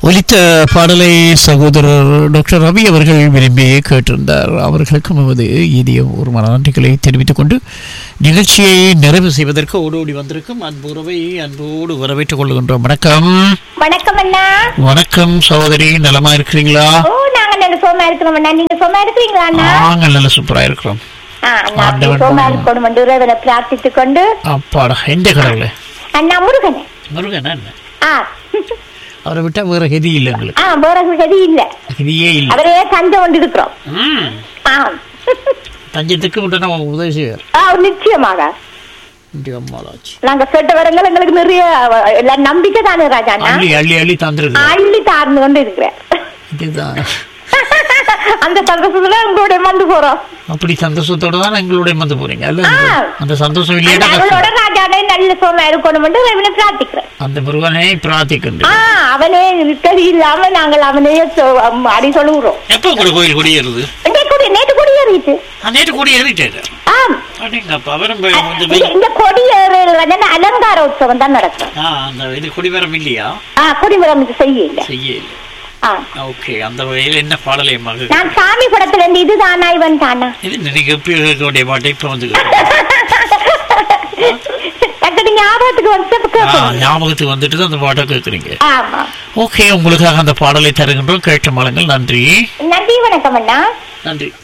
ஒலித்த பாடலை சகோதரர் டாக்டர் ரவி அவர்கள் விரும்பி கேட்டிருந்தார் அவர்களுக்கும் எமது இனிய ஒரு மனநன்றிகளை தெரிவித்துக் கொண்டு நிகழ்ச்சியை நிறைவு செய்வதற்கு ஓடோடி வந்திருக்கும் அன்பு உறவை அன்போடு வரவேற்றுக் கொள்கின்றோம் வணக்கம் வணக்கம் அண்ணா வணக்கம் சகோதரி நலமா இருக்கிறீங்களா ஓ நாங்க நல்ல சோமா இருக்கிறோம் அண்ணா நீங்க சோமா இருக்கிறீங்களா அண்ணா நாங்கள் நல்ல சூப்பரா இருக்கிறோம் ஆ, அண்ணா அப்படி ஆண்டவன் சோமா புண்ணியம். இருக்கணும் என்று இறைவனை பிரார்த்தித்துக் கொண்டு அப்பாடா எந்த கடவுள அண்ணா முருகன் முருகன் என்ன ஆ அவரை விட்டா வேற கதி இல்லை எங்களுக்கு ஆ வேற கதி இல்ல கதியே இல்லை அவரே தஞ்சை கொண்டு இருக்கிறோம் ம். ஆ தஞ்சத்துக்கு விட்டு நம்ம உதவி செய்வார் ஆ நிச்சயமாக இன்றைய அம்மாளாச்சு நாங்க கேட்ட வரங்கள் எங்களுக்கு நிறைய அஹ், எல்லாம் நம்பிக்கை தானே ராஜா அண்ணா அள்ளி அள்ளி அள்ளி தந்திருக்கு அள்ளி தார்ந்து கொண்டு இருக்கிறேன் இதுதான் அந்த சந்தோஷத்துல உங்களோட வந்து போறோம் அப்படி சந்தோஷத்தோட தான் எங்களுடைய வந்து போறீங்க அல்ல ஆ. அந்த சந்தோஷம் அந்த இல்லையா அவளோட ராஜானே நல்ல சோமா இருக்கணும் என்று இறைவனை பிரார்த்திக்கிறேன் அந்த முருகனை ஆ பிரார்த்திக்கின்றேன் அவனே கதி இல்லாம நாங்கள் அவனையே சொ- அம், அடி சொல்லுகிறோம் எப்போ கூட கோயில் குடியேறுது நேற்று கொடி நேற்று கொடியேறிச்சு நேற்று குடியேறிட்டாரு ஆம் அப்படிங்கப்பா அவரும் போய் வந்து இந்த- இந்த கொடியேறல் வந்து அந்த அலங்கார உற்சவம் தான் நடக்கும் ஆ அந்த இது குடிவரம் இல்லையா ஆ கொடிமரம் இது செய்ய இல்ல செய்ய இல்லை ஆ ஓகே அந்த வகையில் என்ன பாடலை மக நான் சாமி படத்துல இருந்து இது தானா இவன் தானா இது நீங்க எப்படி இருக்கக்கூடிய பாட்டை இப்போ வந்து எனக்கு ஞாபகத்துக்கு வந்து ஆ, கேட்கணும் ஞாபகத்துக்கு வந்துட்டு தான் அந்த பாட்டை கேட்குறீங்க ஆமா ஓகே உங்களுக்காக அந்த பாடலை தருகின்றோம் கேட்ட மாலங்கள் நன்றி நன்றி வணக்கம் அண்ணா நன்றி